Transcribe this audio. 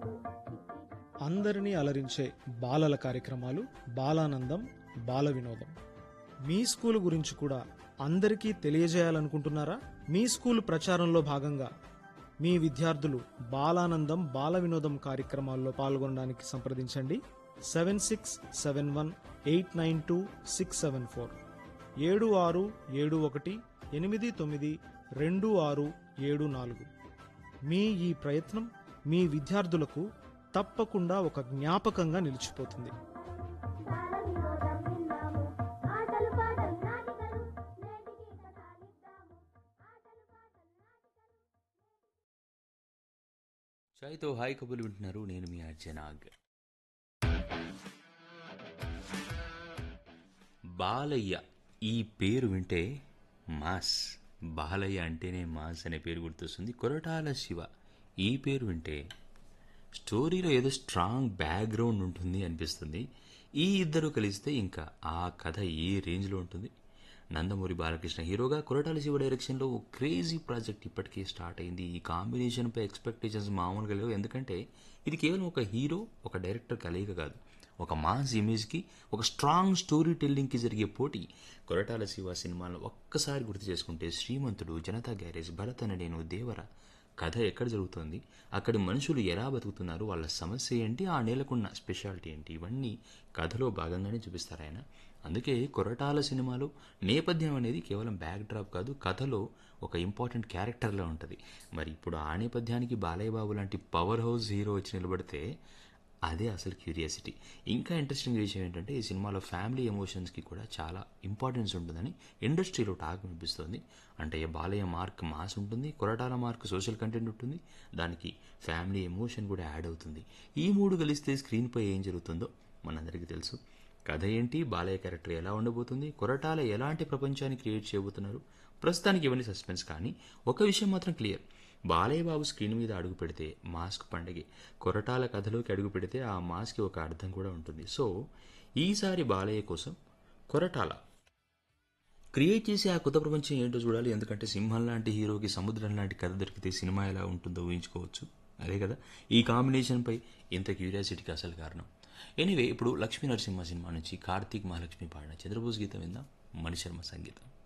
అందరినీ అలరించే బాలల కార్యక్రమాలు బాలానందం బాల వినోదం మీ స్కూల్ గురించి కూడా అందరికీ తెలియజేయాలనుకుంటున్నారా మీ స్కూల్ ప్రచారంలో భాగంగా మీ విద్యార్థులు బాలానందం బాల వినోదం కార్యక్రమాల్లో పాల్గొనడానికి సంప్రదించండి seven six seven one eight nine two six seven four ఏడు ఆరు ఏడు ఒకటి ఎనిమిది తొమ్మిది రెండు ఆరు ఏడు నాలుగు మీ ఈ ప్రయత్నం మీ విద్యార్థులకు తప్పకుండా ఒక జ్ఞాపకంగా నిలిచిపోతుంది బాలవినోదం విన్నాము ఆటలు పాటలు నాటికలు నేటికి కథాలిద్దాము ఆటలు పాటలు నాటికలు చాయ్తో హాయ్ కబుర్లు వింటున్నారు నేను మీ అర్జనాగ్ బాలయ్య ఈ పేరు వింటే మాస్ బాలయ్య అంటేనే మాస్ అనే పేరు గుర్తొస్తుంది కొరటాల శివ ఈ పేరు వింటే స్టోరీలో ఏదో స్ట్రాంగ్ బ్యాక్గ్రౌండ్ ఉంటుంది అనిపిస్తుంది ఈ ఇద్దరు కలిస్తే ఇంకా ఆ కథ ఏ రేంజ్లో ఉంటుంది నందమూరి బాలకృష్ణ హీరోగా కొరటాల శివ డైరెక్షన్లో ఓ క్రేజీ ప్రాజెక్ట్ ఇప్పటికే స్టార్ట్ అయింది ఈ కాంబినేషన్పై ఎక్స్పెక్టేషన్స్ మామూలుగా లేవు ఎందుకంటే ఇది కేవలం ఒక హీరో ఒక డైరెక్టర్ కలయిక కాదు ఒక మాస్ ఇమేజ్కి ఒక స్ట్రాంగ్ స్టోరీ టెల్లింగ్కి జరిగే పోటీ కొరటాల శివ సినిమాలను ఒక్కసారి గుర్తు చేసుకుంటే శ్రీమంతుడు జనతా గ్యారేజ్ భరత్ అనే నేను దేవర కథ ఎక్కడ జరుగుతోంది అక్కడి మనుషులు ఎలా బతుకుతున్నారు వాళ్ళ సమస్య ఏంటి ఆ నేలకున్న స్పెషాలిటీ ఏంటి ఇవన్నీ కథలో భాగంగానే చూపిస్తారు ఆయన అందుకే కొరటాల సినిమాలో నేపథ్యం అనేది కేవలం బ్యాక్ డ్రాప్ కాదు కథలో ఒక ఇంపార్టెంట్ క్యారెక్టర్లా ఉంటుంది మరి ఇప్పుడు ఆ నేపథ్యానికి బాలయ్య బాబు లాంటి పవర్ హౌస్ హీరో వచ్చి నిలబడితే అదే అసలు క్యూరియాసిటీ ఇంకా ఇంట్రెస్టింగ్ విషయం ఏంటంటే ఈ సినిమాలో ఫ్యామిలీ ఎమోషన్స్కి కూడా చాలా ఇంపార్టెన్స్ ఉంటుందని ఇండస్ట్రీలో టాక్ వినిపిస్తుంది అంటే బాలయ్య మార్క్ మాస్ ఉంటుంది కొరటాల మార్క్ సోషల్ కంటెంట్ ఉంటుంది దానికి ఫ్యామిలీ ఎమోషన్ కూడా యాడ్ అవుతుంది ఈ మూడు కలిస్తే స్క్రీన్పై ఏం జరుగుతుందో మనందరికీ తెలుసు కథ ఏంటి బాలయ్య క్యారెక్టర్ ఎలా ఉండబోతుంది కొరటాల ఎలాంటి ప్రపంచాన్ని క్రియేట్ చేయబోతున్నారు ప్రస్తుతానికి ఇవన్నీ సస్పెన్స్ కానీ ఒక విషయం మాత్రం క్లియర్ బాలయ్య బాబు స్క్రీన్ మీద అడుగు పెడితే మాస్క్ పండగే కొరటాల కథలోకి అడుగు పెడితే ఆ మాస్కి ఒక అర్థం కూడా ఉంటుంది సో ఈసారి బాలయ్య కోసం కొరటాల క్రియేట్ చేసే ఆ కొత్త ప్రపంచం ఏంటో చూడాలి ఎందుకంటే సింహం లాంటి హీరోకి సముద్రం లాంటి కథ దొరికితే సినిమా ఎలా ఉంటుందో ఊహించుకోవచ్చు అదే కదా ఈ కాంబినేషన్పై ఇంత క్యూరియాసిటీకి అసలు కారణం ఎనీవే ఇప్పుడు లక్ష్మీ నరసింహ సినిమా నుంచి కార్తీక్ మహాలక్ష్మి పాడిన చంద్రబోస్ గీతం విందాం మణిశర్మ సంగీతం